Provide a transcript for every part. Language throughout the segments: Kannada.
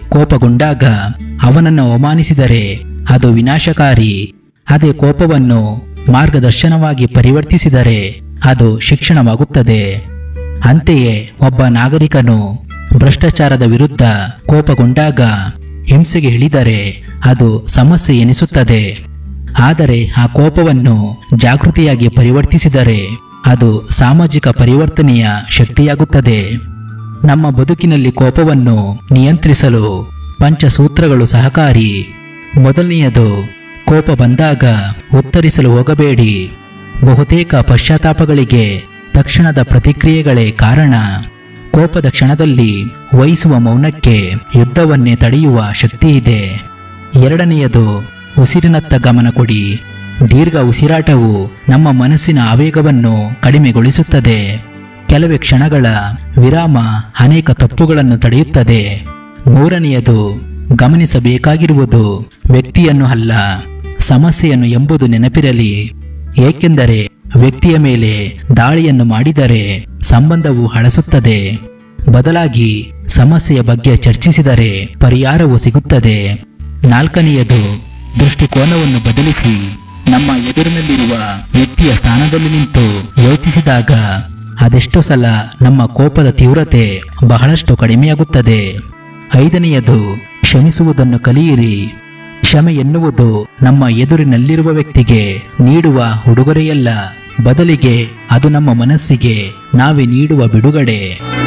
ಕೋಪಗೊಂಡಾಗ ಅವನನ್ನು ಅವಮಾನಿಸಿದರೆ ಅದು ವಿನಾಶಕಾರಿ ಅದೇ ಕೋಪವನ್ನು ಮಾರ್ಗದರ್ಶನವಾಗಿ ಪರಿವರ್ತಿಸಿದರೆ ಅದು ಶಿಕ್ಷಣವಾಗುತ್ತದೆ ಅಂತೆಯೇ ಒಬ್ಬ ನಾಗರಿಕನು ಭ್ರಷ್ಟಾಚಾರದ ವಿರುದ್ಧ ಕೋಪಗೊಂಡಾಗ ಹಿಂಸೆಗೆ ಇಳಿದರೆ ಅದು ಸಮಸ್ಯೆ ಎನಿಸುತ್ತದೆ ಆದರೆ ಆ ಕೋಪವನ್ನು ಜಾಗೃತಿಯಾಗಿ ಪರಿವರ್ತಿಸಿದರೆ ಅದು ಸಾಮಾಜಿಕ ಪರಿವರ್ತನೆಯ ಶಕ್ತಿಯಾಗುತ್ತದೆ ನಮ್ಮ ಬದುಕಿನಲ್ಲಿ ಕೋಪವನ್ನು ನಿಯಂತ್ರಿಸಲು ಪಂಚಸೂತ್ರಗಳು ಸಹಕಾರಿ ಮೊದಲನೆಯದು ಕೋಪ ಬಂದಾಗ ಉತ್ತರಿಸಲು ಹೋಗಬೇಡಿ ಬಹುತೇಕ ಪಶ್ಚಾತ್ತಾಪಗಳಿಗೆ ತಕ್ಷಣದ ಪ್ರತಿಕ್ರಿಯೆಗಳೇ ಕಾರಣ ಕೋಪದ ಕ್ಷಣದಲ್ಲಿ ವಹಿಸುವ ಮೌನಕ್ಕೆ ಯುದ್ಧವನ್ನೇ ತಡೆಯುವ ಶಕ್ತಿ ಇದೆ ಎರಡನೆಯದು ಉಸಿರಿನತ್ತ ಗಮನ ಕೊಡಿ ದೀರ್ಘ ಉಸಿರಾಟವು ನಮ್ಮ ಮನಸ್ಸಿನ ಆವೇಗವನ್ನು ಕಡಿಮೆಗೊಳಿಸುತ್ತದೆ ಕೆಲವೇ ಕ್ಷಣಗಳ ವಿರಾಮ ಅನೇಕ ತಪ್ಪುಗಳನ್ನು ತಡೆಯುತ್ತದೆ ಮೂರನೆಯದು ಗಮನಿಸಬೇಕಾಗಿರುವುದು ವ್ಯಕ್ತಿಯನ್ನು ಅಲ್ಲ ಸಮಸ್ಯೆಯನ್ನು ಎಂಬುದು ನೆನಪಿರಲಿ ಏಕೆಂದರೆ ವ್ಯಕ್ತಿಯ ಮೇಲೆ ದಾಳಿಯನ್ನು ಮಾಡಿದರೆ ಸಂಬಂಧವು ಹಳಸುತ್ತದೆ ಬದಲಾಗಿ ಸಮಸ್ಯೆಯ ಬಗ್ಗೆ ಚರ್ಚಿಸಿದರೆ ಪರಿಹಾರವು ಸಿಗುತ್ತದೆ ನಾಲ್ಕನೆಯದು ದೃಷ್ಟಿಕೋನವನ್ನು ಬದಲಿಸಿ ನಮ್ಮ ಎದುರಿನಲ್ಲಿರುವ ವ್ಯಕ್ತಿಯ ಸ್ಥಾನದಲ್ಲಿ ನಿಂತು ಯೋಚಿಸಿದಾಗ ಅದೆಷ್ಟೋ ಸಲ ನಮ್ಮ ಕೋಪದ ತೀವ್ರತೆ ಬಹಳಷ್ಟು ಕಡಿಮೆಯಾಗುತ್ತದೆ ಐದನೆಯದು ಕ್ಷಮಿಸುವುದನ್ನು ಕಲಿಯಿರಿ ಕ್ಷಮೆ ಎನ್ನುವುದು ನಮ್ಮ ಎದುರಿನಲ್ಲಿರುವ ವ್ಯಕ್ತಿಗೆ ನೀಡುವ ಉಡುಗೊರೆಯಲ್ಲ ಬದಲಿಗೆ ಅದು ನಮ್ಮ ಮನಸ್ಸಿಗೆ ನಾವೇ ನೀಡುವ ಬಿಡುಗಡೆ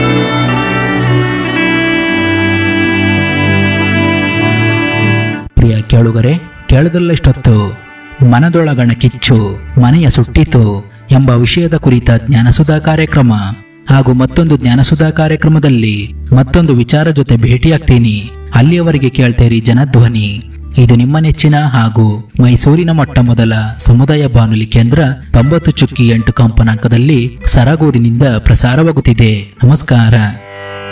ಪ್ರಿಯ ಕೇಳುಗರೆ ಕೇಳದಲ್ಲಷ್ಟೊತ್ತು ಮನದೊಳಗಣ ಕಿಚ್ಚು ಮನೆಯ ಸುಟ್ಟಿತು ಎಂಬ ವಿಷಯದ ಕುರಿತ ಜ್ಞಾನಸುಧಾ ಕಾರ್ಯಕ್ರಮ ಹಾಗೂ ಮತ್ತೊಂದು ಜ್ಞಾನಸುಧಾ ಕಾರ್ಯಕ್ರಮದಲ್ಲಿ ಮತ್ತೊಂದು ವಿಚಾರ ಜೊತೆ ಭೇಟಿಯಾಗ್ತೀನಿ ಅಲ್ಲಿಯವರೆಗೆ ಕೇಳ್ತೇರಿ ಜನಧ್ವನಿ ಇದು ನಿಮ್ಮ ನೆಚ್ಚಿನ ಹಾಗೂ ಮೈಸೂರಿನ ಮೊಟ್ಟ ಮೊದಲ ಸಮುದಾಯ ಬಾನುಲಿ ಕೇಂದ್ರ ತೊಂಬತ್ತು ಚುಕ್ಕಿ ಎಂಟು ಕಂಪನಾಂಕದಲ್ಲಿ ಸರಗೂರಿನಿಂದ ಪ್ರಸಾರವಾಗುತ್ತಿದೆ ನಮಸ್ಕಾರ